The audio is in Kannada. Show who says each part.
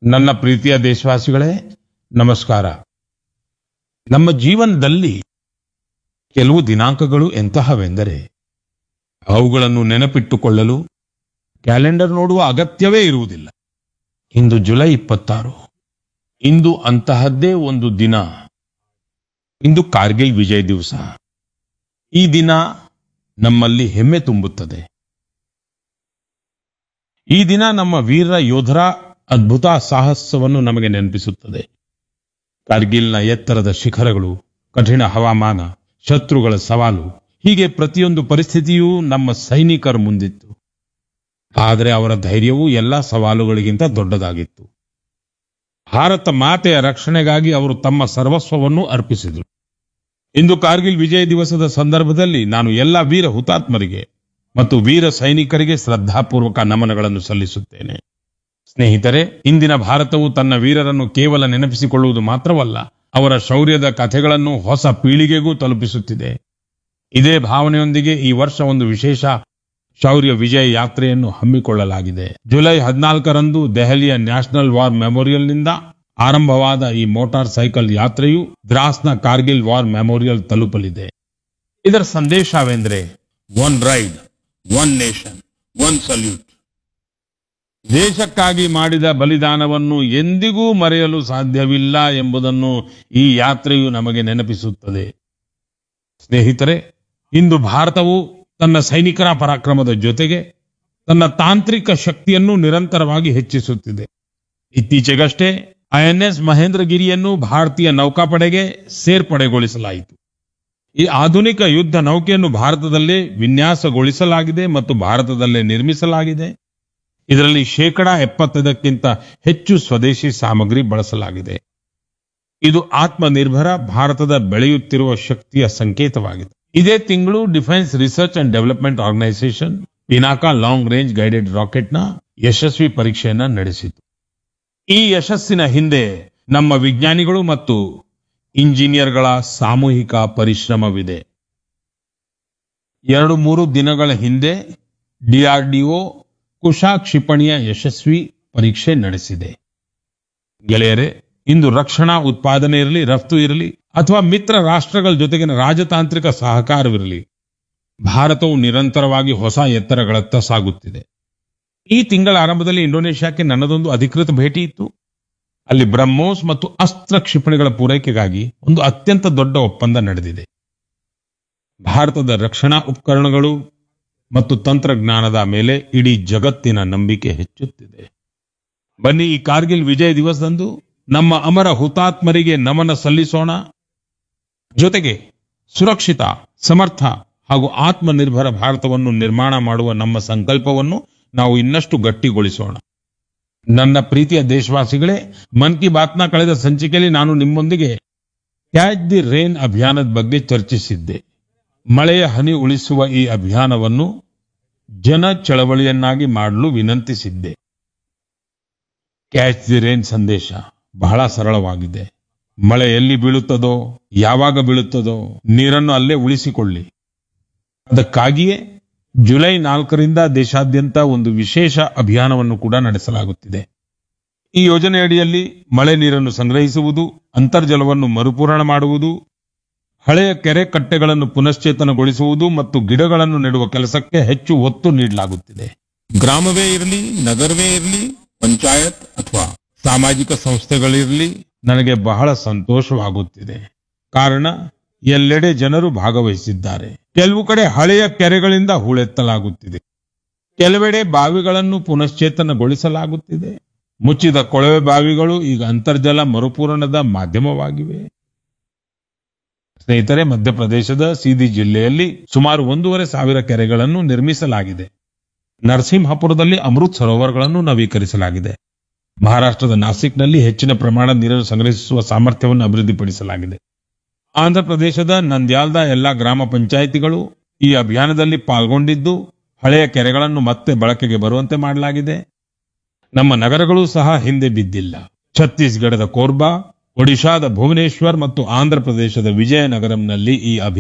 Speaker 1: ನನ್ನ ಪ್ರೀತಿಯ ದೇಶವಾಸಿಗಳೇ ನಮಸ್ಕಾರ ನಮ್ಮ ಜೀವನದಲ್ಲಿ ಕೆಲವು ದಿನಾಂಕಗಳು ಎಂತಹವೆಂದರೆ ಅವುಗಳನ್ನು ನೆನಪಿಟ್ಟುಕೊಳ್ಳಲು ಕ್ಯಾಲೆಂಡರ್ ನೋಡುವ ಅಗತ್ಯವೇ ಇರುವುದಿಲ್ಲ ಇಂದು ಜುಲೈ ಇಪ್ಪತ್ತಾರು ಇಂದು ಅಂತಹದ್ದೇ ಒಂದು ದಿನ ಇಂದು ಕಾರ್ಗಿಲ್ ವಿಜಯ್ ದಿವಸ ಈ ದಿನ ನಮ್ಮಲ್ಲಿ ಹೆಮ್ಮೆ ತುಂಬುತ್ತದೆ ಈ ದಿನ ನಮ್ಮ ವೀರ ಯೋಧರ ಅದ್ಭುತ ಸಾಹಸವನ್ನು ನಮಗೆ ನೆನಪಿಸುತ್ತದೆ ಕಾರ್ಗಿಲ್ನ ಎತ್ತರದ ಶಿಖರಗಳು ಕಠಿಣ ಹವಾಮಾನ ಶತ್ರುಗಳ ಸವಾಲು ಹೀಗೆ ಪ್ರತಿಯೊಂದು ಪರಿಸ್ಥಿತಿಯೂ ನಮ್ಮ ಸೈನಿಕರ ಮುಂದಿತ್ತು ಆದರೆ ಅವರ ಧೈರ್ಯವು ಎಲ್ಲ ಸವಾಲುಗಳಿಗಿಂತ ದೊಡ್ಡದಾಗಿತ್ತು ಭಾರತ ಮಾತೆಯ ರಕ್ಷಣೆಗಾಗಿ ಅವರು ತಮ್ಮ ಸರ್ವಸ್ವವನ್ನು ಅರ್ಪಿಸಿದರು ಇಂದು ಕಾರ್ಗಿಲ್ ವಿಜಯ ದಿವಸದ ಸಂದರ್ಭದಲ್ಲಿ ನಾನು ಎಲ್ಲ ವೀರ ಹುತಾತ್ಮರಿಗೆ ಮತ್ತು ವೀರ ಸೈನಿಕರಿಗೆ ಶ್ರದ್ಧಾಪೂರ್ವಕ ನಮನಗಳನ್ನು ಸಲ್ಲಿಸುತ್ತೇನೆ ಸ್ನೇಹಿತರೆ ಇಂದಿನ ಭಾರತವು ತನ್ನ ವೀರರನ್ನು ಕೇವಲ ನೆನಪಿಸಿಕೊಳ್ಳುವುದು ಮಾತ್ರವಲ್ಲ ಅವರ ಶೌರ್ಯದ ಕಥೆಗಳನ್ನು ಹೊಸ ಪೀಳಿಗೆಗೂ ತಲುಪಿಸುತ್ತಿದೆ ಇದೇ ಭಾವನೆಯೊಂದಿಗೆ ಈ ವರ್ಷ ಒಂದು ವಿಶೇಷ ಶೌರ್ಯ ವಿಜಯ ಯಾತ್ರೆಯನ್ನು ಹಮ್ಮಿಕೊಳ್ಳಲಾಗಿದೆ ಜುಲೈ ಹದಿನಾಲ್ಕರಂದು ದೆಹಲಿಯ ನ್ಯಾಷನಲ್ ವಾರ್ ಮೆಮೋರಿಯಲ್ನಿಂದ ಆರಂಭವಾದ ಈ ಮೋಟಾರ್ ಸೈಕಲ್ ಯಾತ್ರೆಯು ದ್ರಾಸ್ನ ಕಾರ್ಗಿಲ್ ವಾರ್ ಮೆಮೋರಿಯಲ್ ತಲುಪಲಿದೆ ಇದರ ಸಂದೇಶವೆಂದರೆ one ride one nation one salute ದೇಶಕ್ಕಾಗಿ ಮಾಡಿದ ಬಲಿದಾನವನ್ನು ಎಂದಿಗೂ ಮರೆಯಲು ಸಾಧ್ಯವಿಲ್ಲ ಎಂಬುದನ್ನು ಈ ಯಾತ್ರೆಯು ನಮಗೆ ನೆನಪಿಸುತ್ತದೆ ಸ್ನೇಹಿತರೆ ಇಂದು ಭಾರತವು ತನ್ನ ಸೈನಿಕರ ಪರಾಕ್ರಮದ ಜೊತೆಗೆ ತನ್ನ ತಾಂತ್ರಿಕ ಶಕ್ತಿಯನ್ನು ನಿರಂತರವಾಗಿ ಹೆಚ್ಚಿಸುತ್ತಿದೆ ಇತ್ತೀಚೆಗಷ್ಟೇ ಐಎನ್ಎಸ್ ಮಹೇಂದ್ರಗಿರಿಯನ್ನು ಭಾರತೀಯ ನೌಕಾಪಡೆಗೆ ಸೇರ್ಪಡೆಗೊಳಿಸಲಾಯಿತು ಈ ಆಧುನಿಕ ಯುದ್ಧ ನೌಕೆಯನ್ನು ಭಾರತದಲ್ಲೇ ವಿನ್ಯಾಸಗೊಳಿಸಲಾಗಿದೆ ಮತ್ತು ಭಾರತದಲ್ಲೇ ನಿರ್ಮಿಸಲಾಗಿದೆ ಇದರಲ್ಲಿ ಶೇಕಡಾ ಎಪ್ಪತ್ತೈದಕ್ಕಿಂತ ಹೆಚ್ಚು ಸ್ವದೇಶಿ ಸಾಮಗ್ರಿ ಬಳಸಲಾಗಿದೆ ಇದು ಆತ್ಮನಿರ್ಭರ ಭಾರತದ ಬೆಳೆಯುತ್ತಿರುವ ಶಕ್ತಿಯ ಸಂಕೇತವಾಗಿದೆ ಇದೇ ತಿಂಗಳು defence research and development organisation Pinaka long range guided ರಾಕೆಟ್ನ ಯಶಸ್ವಿ ಪರೀಕ್ಷೆಯನ್ನ ನಡೆಸಿತು ಈ ಯಶಸ್ಸಿನ ಹಿಂದೆ ನಮ್ಮ ವಿಜ್ಞಾನಿಗಳು ಮತ್ತು ಇಂಜಿನಿಯರ್ಗಳ ಸಾಮೂಹಿಕ ಪರಿಶ್ರಮವಿದೆ ಎರಡು ಮೂರು ದಿನಗಳ ಹಿಂದೆ ಡಿಆರ್ಡಿಒ ಕುಶಾ ಕ್ಷಿಪಣಿಯ ಯಶಸ್ವಿ ಪರೀಕ್ಷೆ ನಡೆಸಿದೆ ಗೆಳೆಯರೆ ಇಂದು ರಕ್ಷಣಾ ಉತ್ಪಾದನೆ ಇರಲಿ ರಫ್ತು ಇರಲಿ ಅಥವಾ ಮಿತ್ರ ರಾಷ್ಟ್ರಗಳ ಜೊತೆಗಿನ ರಾಜತಾಂತ್ರಿಕ ಸಹಕಾರವಿರಲಿ ಭಾರತವು ನಿರಂತರವಾಗಿ ಹೊಸ ಎತ್ತರಗಳತ್ತ ಸಾಗುತ್ತಿದೆ ಈ ತಿಂಗಳ ಆರಂಭದಲ್ಲಿ ಇಂಡೋನೇಷ್ಯಾಕ್ಕೆ ನನ್ನದೊಂದು ಅಧಿಕೃತ ಭೇಟಿ ಇತ್ತು ಅಲ್ಲಿ ಬ್ರಹ್ಮೋಸ್ ಮತ್ತು ಅಸ್ತ್ರ ಕ್ಷಿಪಣಿಗಳ ಪೂರೈಕೆಗಾಗಿ ಒಂದು ಅತ್ಯಂತ ದೊಡ್ಡ ಒಪ್ಪಂದ ನಡೆದಿದೆ ಭಾರತದ ರಕ್ಷಣಾ ಉಪಕರಣಗಳು ಮತ್ತು ತಂತ್ರಜ್ಞಾನದ ಮೇಲೆ ಇಡೀ ಜಗತ್ತಿನ ನಂಬಿಕೆ ಹೆಚ್ಚುತ್ತಿದೆ ಬನ್ನಿ ಈ ಕಾರ್ಗಿಲ್ ವಿಜಯ ದಿವಸದಂದು ನಮ್ಮ ಅಮರ ಹುತಾತ್ಮರಿಗೆ ನಮನ ಸಲ್ಲಿಸೋಣ ಜೊತೆಗೆ ಸುರಕ್ಷಿತ ಸಮರ್ಥ ಹಾಗೂ ಆತ್ಮನಿರ್ಭರ ಭಾರತವನ್ನು ನಿರ್ಮಾಣ ಮಾಡುವ ನಮ್ಮ ಸಂಕಲ್ಪವನ್ನು ನಾವು ಇನ್ನಷ್ಟು ಗಟ್ಟಿಗೊಳಿಸೋಣ ನನ್ನ ಪ್ರೀತಿಯ ದೇಶವಾಸಿಗಳೇ ಮನ್ ಕಿ ಬಾತ್ನ ಕಳೆದ ಸಂಚಿಕೆಯಲ್ಲಿ ನಾನು ನಿಮ್ಮೊಂದಿಗೆ ಕ್ಯಾಚ್ ದಿ ರೇನ್ ಅಭಿಯಾನದ ಬಗ್ಗೆ ಚರ್ಚಿಸಿದ್ದೆ ಮಳೆಯ ಹನಿ ಉಳಿಸುವ ಈ ಅಭಿಯಾನವನ್ನು ಜನ ಚಳವಳಿಯನ್ನಾಗಿ ಮಾಡಲು ವಿನಂತಿಸಿದ್ದೆ ಕ್ಯಾಚ್ ದಿ ರೇನ್ ಸಂದೇಶ ಬಹಳ ಸರಳವಾಗಿದೆ ಮಳೆ ಎಲ್ಲಿ ಬೀಳುತ್ತದೋ ಯಾವಾಗ ಬೀಳುತ್ತದೋ ನೀರನ್ನು ಅಲ್ಲೇ ಉಳಿಸಿಕೊಳ್ಳಿ ಅದಕ್ಕಾಗಿಯೇ ಜುಲೈ ನಾಲ್ಕರಿಂದ ದೇಶಾದ್ಯಂತ ಒಂದು ವಿಶೇಷ ಅಭಿಯಾನವನ್ನು ಕೂಡ ನಡೆಸಲಾಗುತ್ತಿದೆ ಈ ಯೋಜನೆಯಡಿಯಲ್ಲಿ ಮಳೆ ನೀರನ್ನು ಸಂಗ್ರಹಿಸುವುದು ಅಂತರ್ಜಲವನ್ನು ಮರುಪೂರಣ ಮಾಡುವುದು ಹಳೆಯ ಕೆರೆ ಕಟ್ಟೆಗಳನ್ನು ಪುನಶ್ಚೇತನಗೊಳಿಸುವುದು ಮತ್ತು ಗಿಡಗಳನ್ನು ನೆಡುವ ಕೆಲಸಕ್ಕೆ ಹೆಚ್ಚು ಒತ್ತು ನೀಡಲಾಗುತ್ತಿದೆ ಗ್ರಾಮವೇ ಇರಲಿ ನಗರವೇ ಇರಲಿ ಪಂಚಾಯತ್ ಅಥವಾ ಸಾಮಾಜಿಕ ಸಂಸ್ಥೆಗಳಿರಲಿ ನನಗೆ ಬಹಳ ಸಂತೋಷವಾಗುತ್ತಿದೆ ಕಾರಣ ಎಲ್ಲೆಡೆ ಜನರು ಭಾಗವಹಿಸಿದ್ದಾರೆ ಕೆಲವು ಕಡೆ ಹಳೆಯ ಕೆರೆಗಳಿಂದ ಹೂಳೆತ್ತಲಾಗುತ್ತಿದೆ ಕೆಲವೆಡೆ ಬಾವಿಗಳನ್ನು ಪುನಶ್ಚೇತನಗೊಳಿಸಲಾಗುತ್ತಿದೆ ಮುಚ್ಚಿದ ಕೊಳವೆ ಬಾವಿಗಳು ಈಗ ಅಂತರ್ಜಲ ಮರುಪೂರಣದ ಮಾಧ್ಯಮವಾಗಿವೆ ಸ್ನೇಹಿತರೆ ಮಧ್ಯಪ್ರದೇಶದ ಸೀದಿ ಜಿಲ್ಲೆಯಲ್ಲಿ ಸುಮಾರು ಒಂದೂವರೆ ಸಾವಿರ ಕೆರೆಗಳನ್ನು ನಿರ್ಮಿಸಲಾಗಿದೆ ನರಸಿಂಹಪುರದಲ್ಲಿ ಅಮೃತ್ ಸರೋವರಗಳನ್ನು ನವೀಕರಿಸಲಾಗಿದೆ ಮಹಾರಾಷ್ಟ್ರದ ನಾಸಿಕ್ನಲ್ಲಿ ಹೆಚ್ಚಿನ ಪ್ರಮಾಣ ನೀರನ್ನು ಸಂಗ್ರಹಿಸುವ ಸಾಮರ್ಥ್ಯವನ್ನು ಅಭಿವೃದ್ಧಿಪಡಿಸಲಾಗಿದೆ ಆಂಧ್ರ ಪ್ರದೇಶದ ನಂದ್ಯಾಲ್ದ ಎಲ್ಲಾ ಗ್ರಾಮ ಪಂಚಾಯಿತಿಗಳು ಈ ಅಭಿಯಾನದಲ್ಲಿ ಪಾಲ್ಗೊಂಡಿದ್ದು ಹಳೆಯ ಕೆರೆಗಳನ್ನು ಮತ್ತೆ ಬಳಕೆಗೆ ಬರುವಂತೆ ಮಾಡಲಾಗಿದೆ ನಮ್ಮ ನಗರಗಳು ಸಹ ಹಿಂದೆ ಬಿದ್ದಿಲ್ಲ ಛತ್ತೀಸ್ಗಢದ ಕೋರ್ಬಾ ಒಡಿಶಾದ ಭುವನೇಶ್ವರ್ ಮತ್ತು ಆಂಧ್ರ ಪ್ರದೇಶದ ವಿಜಯನಗರಂನಲ್ಲಿ ಈ ಅಭಿಯಾನ